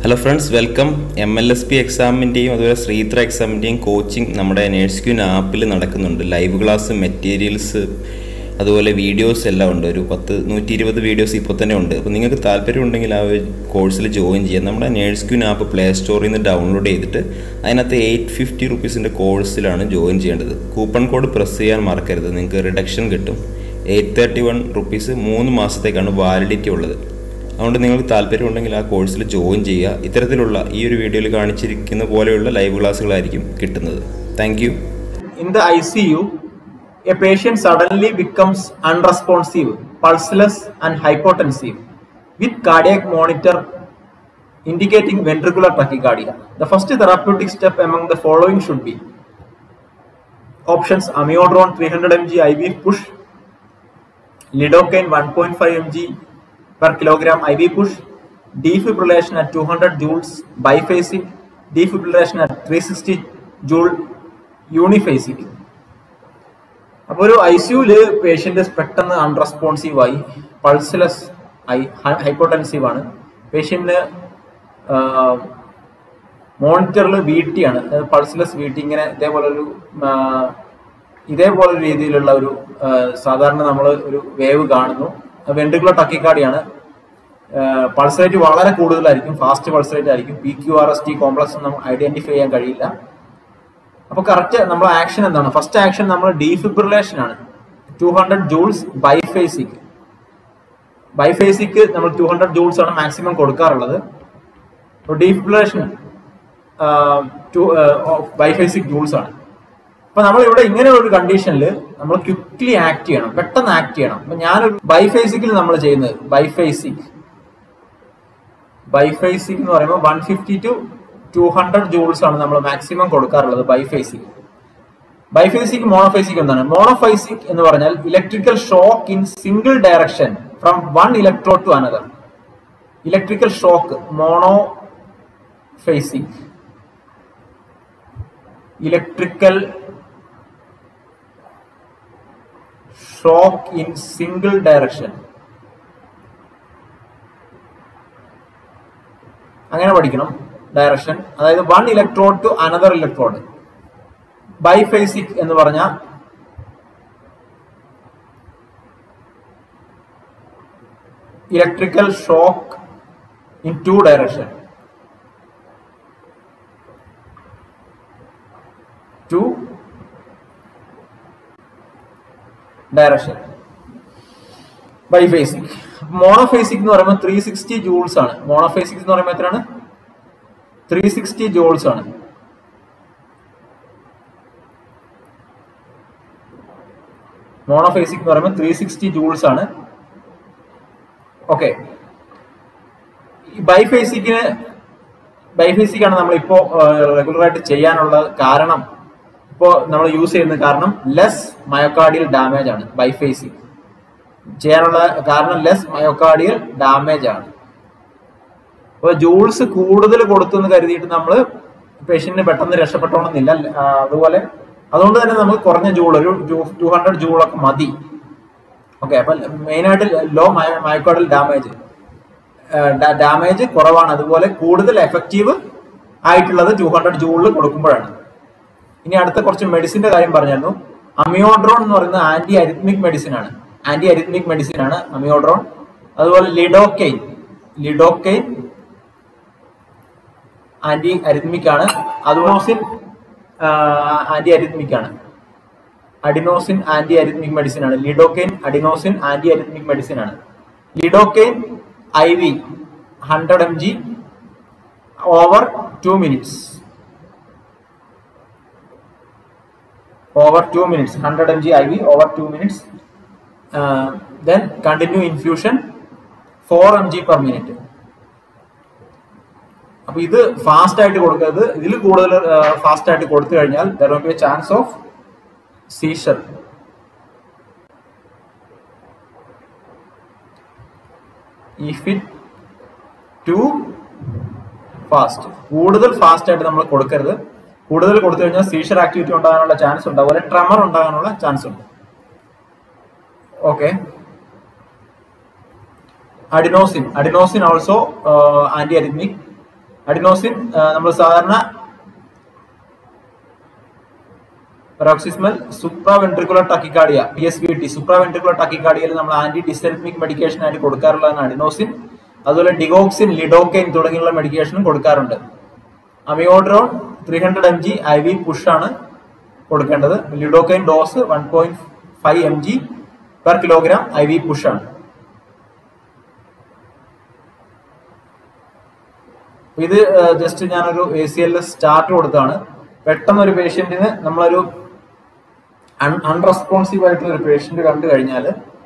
Hello friends welcome M L S P എക്സാമിൻ്റെയും അതുപോലെ ശ്രീത്ര എക്സാമിൻ്റെയും കോച്ചിങ് നമ്മുടെ നേഴ്സ് ക്യൂൻ ആപ്പിൽ നടക്കുന്നുണ്ട് ലൈവ് ക്ലാസ് മെറ്റീരിയൽസ് അതുപോലെ വീഡിയോസ് എല്ലാം ഉണ്ട് ഒരു പത്ത് നൂറ്റി ഇരുപത് വീഡിയോസ് ഇപ്പോൾ തന്നെ ഉണ്ട് അപ്പോൾ നിങ്ങൾക്ക് താല്പര്യം ഉണ്ടെങ്കിൽ ആ ഒരു കോഴ്സിൽ ജോയിൻ ചെയ്യാം നമ്മുടെ നേഴ്സ് ക്യൂൻ ആപ്പ് പ്ലേ സ്റ്റോറിൽ നിന്ന് ഡൗൺലോഡ് ചെയ്തിട്ട് അതിനകത്ത് എയ്റ്റ് ഫിഫ്റ്റി റുപ്പീസിൻ്റെ കോഴ്സിലാണ് ജോയിൻ ചെയ്യേണ്ടത് കൂപ്പൺ കോഡ് പ്രസ് ചെയ്യാൻ മറക്കരുത് നിങ്ങൾക്ക് റിഡക്ഷൻ കിട്ടും എയ്റ്റ് തേർട്ടി വൺ റുപ്പീസ് മൂന്ന് മാസത്തേക്കാണ് വാലിഡിറ്റി ഉള്ളത് അതുകൊണ്ട് നിങ്ങൾക്ക് താല്പര്യമുണ്ടെങ്കിൽ ആ കോഴ്സിൽ ജോയിൻ ചെയ്യുക ഇത്തരത്തിലുള്ള ഈ ഒരു വീഡിയോയിൽ കാണിച്ചിരിക്കുന്ന പോലെയുള്ള ലൈവ് ക്ലാസ്സുകളായിരിക്കും കിട്ടുന്നത് thank you In the ICU, a patient suddenly becomes unresponsive, pulseless, and hypotensive with cardiac monitor indicating ventricular tachycardia. The first therapeutic step among the following should be options amiodarone 300 mg IV push, lidocaine 1.5 mg per kilogram IV push, defibrillation at 200 joules biphasic, defibrillation at 360 joule uniphasic അപ്പോൾ ഒരു ഐ സിയുല് patient പെട്ടെന്ന് unresponsive ആയി pulseless ആയി hypotensive ആണ് പേഷ്യന്റിന് മോണിറ്ററിൽ വി ടി ആണ് പൾസ്ലെസ് വി ടി ഇങ്ങനെ ഇതേപോലെ ഒരു ഇതേപോലെ രീതിയിലുള്ള ഒരു ആ, സാധാരണ നമ്മൾ ഒരു വേവ് കാണുന്നു വെൻട്രിക്കുലർ ടക്കിക്കാടിയാണ് പൾസ് റേറ്റ് വളരെ കൂടുതലായിരിക്കും ഫാസ്റ്റ് പൾസ് റേറ്റ് ആയിരിക്കും P Q R S T complex ഒന്നും ഐഡന്റിഫൈ ചെയ്യാൻ കഴിയില്ല അപ്പൊ കറക്റ്റ് നമ്മൾ ആക്ഷൻ എന്താണ് ഫസ്റ്റ് ആക്ഷൻ നമ്മൾ ഡീഫിബ്രിലേഷൻ ആണ് two hundred joules biphasic biphasic നമ്മൾ ടു ഹൺഡ്രഡ് ജൂൾസ് ആണ് മാക്സിമം കൊടുക്കാറുള്ളത് ഡീഫിബ്രിലേഷൻ ബൈഫേസിക് ജൂൾസ് ആണ് അപ്പൊ നമ്മൾ ഇവിടെ ഇങ്ങനെ ഒരു കണ്ടീഷനിൽ നമ്മൾ ക്വിക്ലി ആക്ട് ചെയ്യണം പെട്ടെന്ന് ആക്ട് ചെയ്യണം അപ്പൊ ഞാനൊരു ബൈഫേസിക്കിൽ നമ്മൾ ചെയ്യുന്നത് ബൈഫേസിക് ബൈഫേസിക് എന്ന് പറയുമ്പോൾ one fifty two two hundred joules ആണ് നമ്മൾ മാക്സിമം കൊടുക്കാറുള്ളത് ബൈഫേസിക് ബൈഫേസിക് മോണോഫേസിക് എന്താണ് മോണോഫൈസിക് എന്ന് പറഞ്ഞാൽ electrical shock in single direction from one electrode to another electrical shock monophasic electrical shock in single direction അങ്ങനെ പഠിക്കണം ഡയറക്ഷൻ അതായത് one electrode to another electrode biphasic എന്ന് പറഞ്ഞാൽ electrical shock in two direction two direction biphasic monophasic എന്ന് പറയുമ്പോൾ three sixty joules ആണ് monophasic എന്ന് പറയുമ്പോൾ എത്രയാണ് ത്രീ സിക്സ്റ്റി ജൂൾസ് ആണ് മോണോഫേസിക് എന്ന് പറയുമ്പോൾ ത്രീ സിക്സ്റ്റി ജൂൾസ് ആണ് ഓക്കെ ബൈഫേസിക്കിന് ബൈഫേസിക് ആണ് നമ്മൾ ഇപ്പോ റെഗുലർ ആയിട്ട് ചെയ്യാനുള്ള കാരണം ഇപ്പോ നമ്മൾ യൂസ് ചെയ്യുന്ന കാരണം ലെസ് മയോകാർഡിയൽ ഡാമേജ് ആണ് ബൈഫേസിക് ചെയ്യാനുള്ള കാരണം ലെസ് മയോകാർഡിയൽ ഡാമേജ് ആണ് അപ്പോൾ ജൂൾസ് കൂടുതൽ കൊടുത്തു എന്ന് കരുതിയിട്ട് നമ്മൾ പേഷ്യന്റിന് പെട്ടെന്ന് രക്ഷപ്പെട്ടോണമെന്നില്ല ആ, അതുപോലെ അതുകൊണ്ട് തന്നെ നമുക്ക് കുറഞ്ഞ ജൂൾ ഒരു ടു ഹൺഡ്രഡ് ജൂളൊക്കെ മതി ഓക്കെ അപ്പൊ മെയിനായിട്ട് ലോ മയോകാർഡിയൽ ഡാമേജ് ഡാമേജ് കുറവാണ് അതുപോലെ കൂടുതൽ എഫക്റ്റീവ് ആയിട്ടുള്ളത് ടു ഹൺഡ്രഡ് ജൂളിൽ കൊടുക്കുമ്പോഴാണ് ഇനി അടുത്ത കുറച്ച് മെഡിസിന്റെ കാര്യം പറഞ്ഞായിരുന്നു അമിയോഡ്രോൺ എന്ന് പറയുന്നത് ആന്റി അരിത്മിക് മെഡിസിൻ ആണ് ആന്റി അരിത്മിക് മെഡിസിൻ ആണ് അമിയോഡ്രോൺ അതുപോലെ ലിഡോക്കെയിൻ ലിഡോക്കെയിൻ ആന്റി അരിത്മിക് ആണ് അഡ്നോസിൻ ആന്റി അരിത്മിക് ആണ് അഡിനോസിൻ ആന്റി അരിത്മിക് മെഡിസിൻ ആണ് lidocaine adenosine anti arrhythmic medicine ആണ് lidocaine I V hundred M G over two minutes over 2 minutes 100 mg iv over 2 minutes uh, then continue infusion 4 mg per minute അപ്പൊ ഇത് fast ആയിട്ട് കൊടുക്കരുത് ഇതിൽ കൂടുതൽ fast ആയിട്ട് കൊടുത്തു കഴിഞ്ഞാൽ there will be a chance of seizure if it too fast കൂടുതൽ ഫാസ്റ്റ് ആയിട്ട് നമ്മൾ കൊടുക്കരുത് കൂടുതൽ കൊടുത്തു കഴിഞ്ഞാൽ സീഷർ ആക്ടിവിറ്റി ഉണ്ടാകാനുള്ള ചാൻസ് ഉണ്ട് അതുപോലെ ട്രമർ ഉണ്ടാകാനുള്ള ചാൻസ് ഉണ്ട് okay adenosine adenosine also uh, anti-arrhythmic adenosine നമ്മൾ സാധാരണ paroxysmal supraventricular tachycardia P S V T സുപ്രാ വെൻട്രിക്കുലർ ടക്കിക്കാർഡിയയിൽ നമ്മൾ ആന്റി ഡിസ്റ്ററിമിക് മെഡിക്കേഷൻ ആയിട്ട് കൊടുക്കാറുള്ളതാണ് അഡിനോസിൻ അതുപോലെ ഡിഗോക്സിൻ ലിഡോക്കൈൻ തുടങ്ങിയുള്ള മെഡിക്കേഷനും കൊടുക്കാറുണ്ട് amiodarone three hundred M G I V push ആണ് കൊടുക്കേണ്ടത് lidocaine dose one point five M G per kilogram I V push ആണ് ഇത് ജസ്റ്റ് ഞാനൊരു A C L S start കൊടുത്താണ് പെട്ടെന്ന് ഒരു പേഷ്യന്റിന് നമ്മളൊരു അൺറെസ്പോൺസീവ് ആയിട്ടുള്ള ഒരു പേഷ്യന്റ് കണ്ടു കഴിഞ്ഞാൽ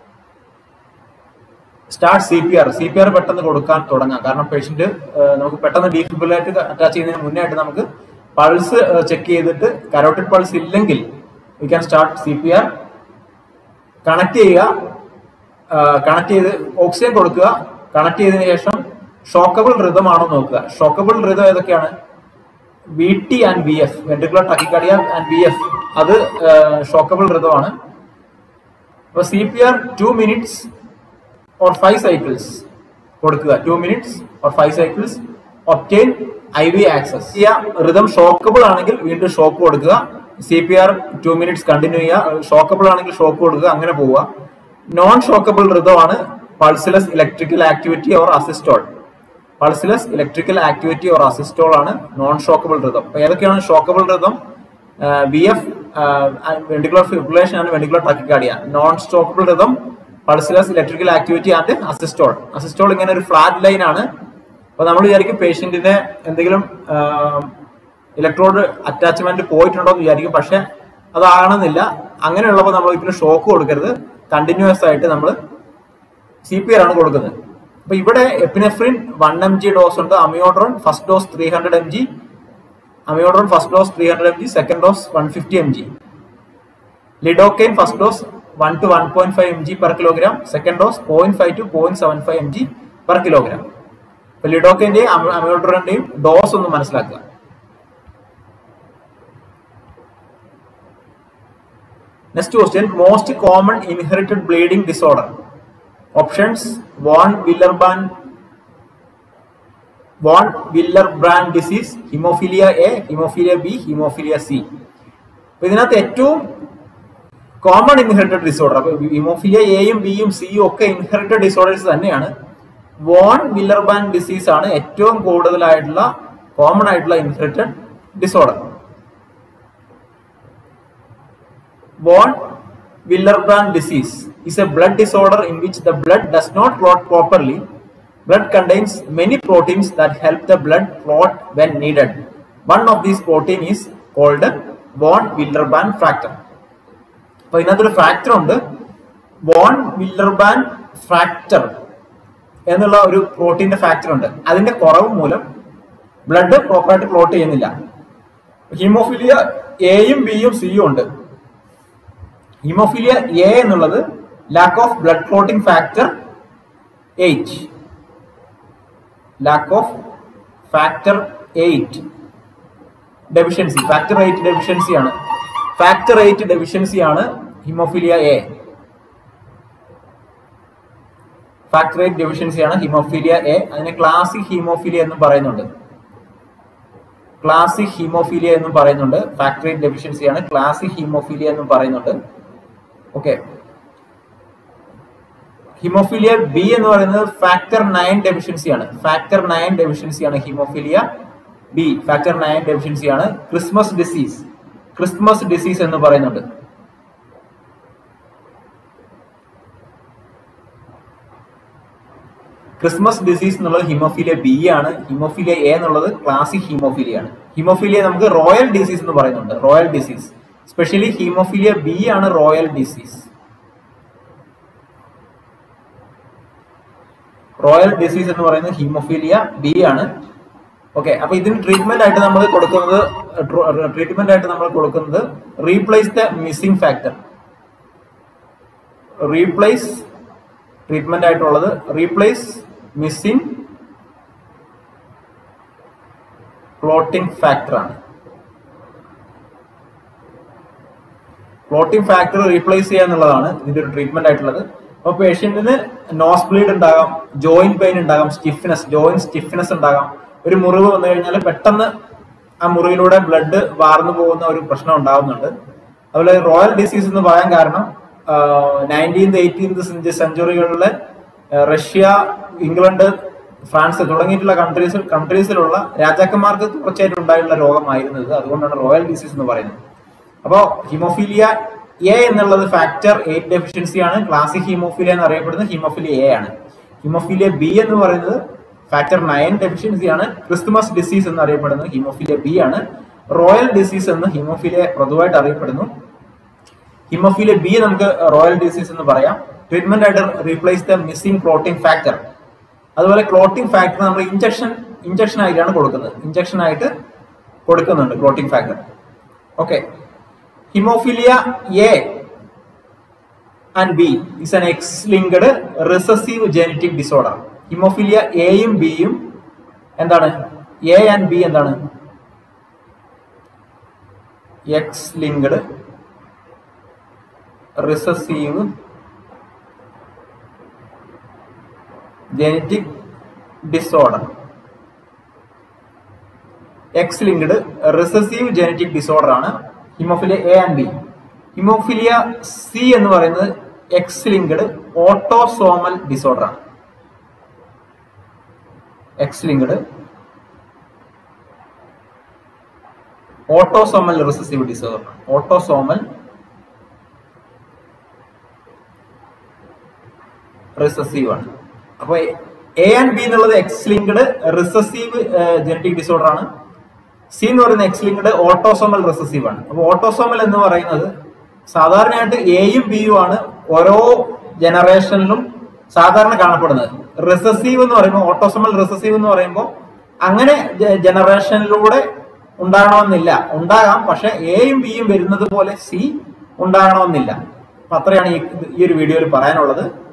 start C P R C P R പെട്ടെന്ന് കൊടുക്കാൻ തുടങ്ങാം കാരണം പേഷ്യന്റ് നമുക്ക് പെട്ടെന്ന് ഡീഫിബിലായിട്ട് അറ്റാച്ച് ചെയ്യുന്നതിന് മുന്നേ ആയിട്ട് നമുക്ക് പൾസ് ചെക്ക് ചെയ്തിട്ട് കരോട്ടിഡ് പൾസ് ഇല്ലെങ്കിൽ we can start C P R connect ചെയ്യുക കണക്ട് ചെയ്ത് ഓക്സിജൻ കൊടുക്കുക കണക്ട് ചെയ്തതിനു ശേഷം ഷോക്കബിൾ റിതം ആണോ നോക്കുക ഷോക്കബിൾ റിതം ഏതൊക്കെയാണ് V T and V F ventricular tachycardia and V F അത് ഷോക്കബിൾ റിതമാണ് അപ്പൊ C P R two minutes or five cycles കൊടുക്കുക two minutes or five cycles obtain I V access ചെയ്യുക rhythm shockable ആണെങ്കിൽ വീണ്ടും shock കൊടുക്കുക C P R two minutes continue ചെയ്യുക shockable ആണെങ്കിൽ ഷോക്ക് കൊടുക്കുക അങ്ങനെ പോവുക നോൺ ഷോക്കബിൾ റിതമാണ് pulseless electrical activity or asystole pulseless electrical activity or asystole ആണ് നോൺ ഷോക്കബിൾ റിതം അപ്പൊ ഏതൊക്കെയാണ് shockable rhythm V F ventricular fibrillation ആണ് ventricular tachycardia non shockable rhythm pulseless electrical activity and asystole asystole ഇങ്ങനെ ഒരു flat line ആണ് അപ്പൊ നമ്മൾ വിചാരിക്കും പേഷ്യന്റിന് എന്തെങ്കിലും ഇലക്ട്രോഡ് അറ്റാച്ച്മെന്റ് പോയിട്ടുണ്ടോ എന്ന് വിചാരിക്കും പക്ഷെ അതാകണമെന്നില്ല അങ്ങനെയുള്ളപ്പോൾ നമ്മൾ ഒരിക്കലും ഷോക്ക് കൊടുക്കരുത് കണ്ടിന്യൂസ് ആയിട്ട് നമ്മൾ സി പി ആർ ആണ് കൊടുക്കുന്നത് അപ്പൊ ഇവിടെ epinephrine one M G dose ഉണ്ട് amiodarone first dose three hundred M G amiodarone first dose three hundred M G second dose one fifty M G lidocaine first dose one to one point five M G per kilogram second dose point five to point seven five M G per kilogram അപ്പൊ ലിഡോക്കൈന്റെയും അമിയോഡ്രോണിന്റെയും dose ഒന്ന് മനസ്സിലാക്കുക next question most common inherited bleeding disorder options von വില്ലർബാൻ von Willebrand disease hemophilia A hemophilia B hemophilia C അപ്പൊ ഇതിനകത്ത് ഏറ്റവും common inherited disorder അപ്പൊ hemophilia എയും ബിയും സിയും ഒക്കെ ഇൻഹെറിറ്റഡ് ഡിസോർഡേഴ്സ് തന്നെയാണ് വോൺ വില്ലർബാൻ ഡിസീസ് ആണ് ഏറ്റവും കൂടുതലായിട്ടുള്ള കോമൺ ആയിട്ടുള്ള inherited disorder von Willebrand disease is a blood disorder in which the blood does not clot properly. Blood contains many proteins that help the blood clot when needed. One of these protein is called von Willebrand factor. അപ്പൊ ഇതിനകത്തൊരു factor ഉണ്ട് von വില്ലർബാൻ factor എന്നുള്ള ഒരു പ്രോട്ടീന്റെ factor ഉണ്ട് അതിന്റെ കുറവ് മൂലം blood പ്രോപ്പറായിട്ട് ക്ലോട്ട് ചെയ്യുന്നില്ല ഹീമോഫിലിയ എയും ബിയും സിയും ഉണ്ട് ഹീമോഫീലിയ എ എന്നുള്ളത് lack of blood clotting factor eight lack of factor eight deficiency factor eight deficiency ആണ് ഫാക്ടർ എയ്റ്റ് ഡെഫിഷ്യൻസി ആണ് hemophilia A factor eight deficiency ആണ് ഹിമോഫീലിയ എ അതിനെ ക്ലാസിക് ഹീമോഫീലിയ എന്നും പറയുന്നുണ്ട് ക്ലാസിക് ഹീമോഫീലിയ എന്നും പറയുന്നുണ്ട് ഫാക്ടർ എയ്റ്റ് ഡെഫിഷ്യൻസി ആണ് classic hemophilia എന്നും പറയുന്നുണ്ട് ഓക്കെ ഹിമോഫീലിയ ബി എന്ന് പറയുന്നത് ഫാക്ടർ നയൻ ഡെഫിഷ്യൻസി ആണ് ഫാക്ടർ നയൻ ഡെഫിഷ്യൻസി ആണ് hemophilia B factor nine deficiency ആണ് ക്രിസ്മസ് ഡിസീസ് ക്രിസ്മസ് ഡിസീസ് എന്ന് പറയുന്നുണ്ട് ക്രിസ്മസ് ഡിസീസ് എന്നുള്ളത് ഹിമോഫീലിയ ബി ആണ് ഹിമോഫീലിയ എ എന്നുള്ളത് ക്ലാസിക് ഹീമോഫീലിയ ആണ് ഹിമോഫീലിയ നമുക്ക് റോയൽ ഡിസീസ് എന്ന് പറയുന്നുണ്ട് royal disease specially hemophilia B ആണ് റോയൽ ഡിസീസ് റോയൽ ഡിസീസ് എന്ന് പറയുന്നത് ഹീമോഫീലിയ ബി ആണ് ഓക്കെ അപ്പൊ ഇതിന് ട്രീറ്റ്മെന്റ് ആയിട്ട് നമ്മൾ കൊടുക്കുന്നത് ട്രീറ്റ്മെന്റ് ആയിട്ട് നമ്മൾ കൊടുക്കുന്നത് replace the missing factor replace treatment ആയിട്ടുള്ളത് റീപ്ലേസ് മിസ്സിംഗ് ക്ലോട്ടിംഗ് ഫാക്ടർ ആണ് ക്ലോട്ടിംഗ് ഫാക്ടർ റീപ്ലേസ് ചെയ്യുക എന്നുള്ളതാണ് ഇതിന്റെ ഒരു ട്രീറ്റ്മെന്റ് ആയിട്ടുള്ളത് അപ്പൊ പേഷ്യന്റിന് നോസ് ബ്ലീഡ് ഉണ്ടാകാം ജോയിന്റ് പെയിൻ ഉണ്ടാകാം സ്റ്റിഫ്നെസ് ജോയിന്റ് സ്റ്റിഫ്നെസ് ഉണ്ടാകാം ഒരു മുറിവ് വന്നു കഴിഞ്ഞാൽ പെട്ടെന്ന് ആ മുറിവിലൂടെ ബ്ലഡ് വാർന്നു പോകുന്ന ഒരു പ്രശ്നം ഉണ്ടാവുന്നുണ്ട് അതുപോലെ റോയൽ ഡിസീസ് എന്ന് പറയാൻ കാരണം നയൻറ്റീൻത് എയ്റ്റീൻത് സെഞ്ചുറികളിലെ റഷ്യ ഇംഗ്ലണ്ട് ഫ്രാൻസ് തുടങ്ങിയിട്ടുള്ള കൺട്രീസിൽ കൺട്രീസിലുള്ള രാജാക്കന്മാർക്ക് തുടർച്ചയായിട്ട് ഉണ്ടായിട്ടുള്ള രോഗമായിരുന്നു ഇത് അതുകൊണ്ടാണ് റോയൽ ഡിസീസ് എന്ന് പറയുന്നത് അപ്പോൾ ഹിമോഫീലിയ എ എന്നുള്ളത് ഫാക്ടർ എയ്റ്റ് ഡെഫിഷ്യൻസി ആണ് ക്ലാസിക് ഹീമോഫീലിയ എന്ന് അറിയപ്പെടുന്നത് ഹീമോഫീലിയ എ ആണ് ഹീമോഫീലിയ ബി എന്ന് പറയുന്നത് ഫാക്ടർ നയൻ ഡെഫിഷ്യൻസി ആണ് ക്രിസ്തുമസ് ഡിസീസ് എന്ന് അറിയപ്പെടുന്നത് ഹീമോഫീലിയ ബി ആണ് റോയൽ ഡിസീസ് എന്ന് ഹീമോഫീലിയ പൊതുവായിട്ട് അറിയപ്പെടുന്നു ഹിമോഫീലിയ ബി നമുക്ക് റോയൽ ഡിസീസ് എന്ന് പറയാം ട്രീറ്റ്മെന്റ് ആയിട്ട് replace the missing clotting factor അതുപോലെ ക്ലോട്ടിംഗ് ഫാക്ടർ നമ്മൾ ഇഞ്ചക്ഷൻ ഇഞ്ചക്ഷൻ ആയിട്ടാണ് കൊടുക്കുന്നത് ഇഞ്ചക്ഷൻ ആയിട്ട് കൊടുക്കുന്നുണ്ട് clotting factor okay hemophilia A and B is an X linked recessive genetic disorder hemophilia എയും ബിയും എന്താണ് എ ആൻഡ് ബി എന്താണ് X linked recessive genetic disorder X linked recessive genetic disorder ആണ് hemophilia A and B hemophilia C എന്ന് പറയുന്നത് X linked autosomal disorder ആണ് X linked autosomal recessive disorder autosomal recessive ആണ് അപ്പൊ എ ആൻഡ് ബി എന്നുള്ളത് X linked recessive genetic disorder ആണ് C എന്ന് പറയുന്ന എക്സ് ലിങ്ക്ഡ് ഓട്ടോസോമൽ റിസസീവ് ആണ് അപ്പൊ ഓട്ടോസോമൽ എന്ന് പറയുന്നത് സാധാരണയായിട്ട് എയും ബിയും ആണ് ഓരോ ജനറേഷനിലും സാധാരണ കാണപ്പെടുന്നത് റിസസീവ് എന്ന് പറയുമ്പോൾ ഓട്ടോസോമൽ റിസസീവ് എന്ന് പറയുമ്പോൾ അങ്ങനെ ജനറേഷനിലൂടെ ഉണ്ടാകണമെന്നില്ല ഉണ്ടാകാം പക്ഷെ എയും ബിയും വരുന്നത് പോലെ സി ഉണ്ടാകണമെന്നില്ല അപ്പൊ അത്രയാണ് ഈ ഈ ഒരു വീഡിയോയിൽ പറയാനുള്ളത്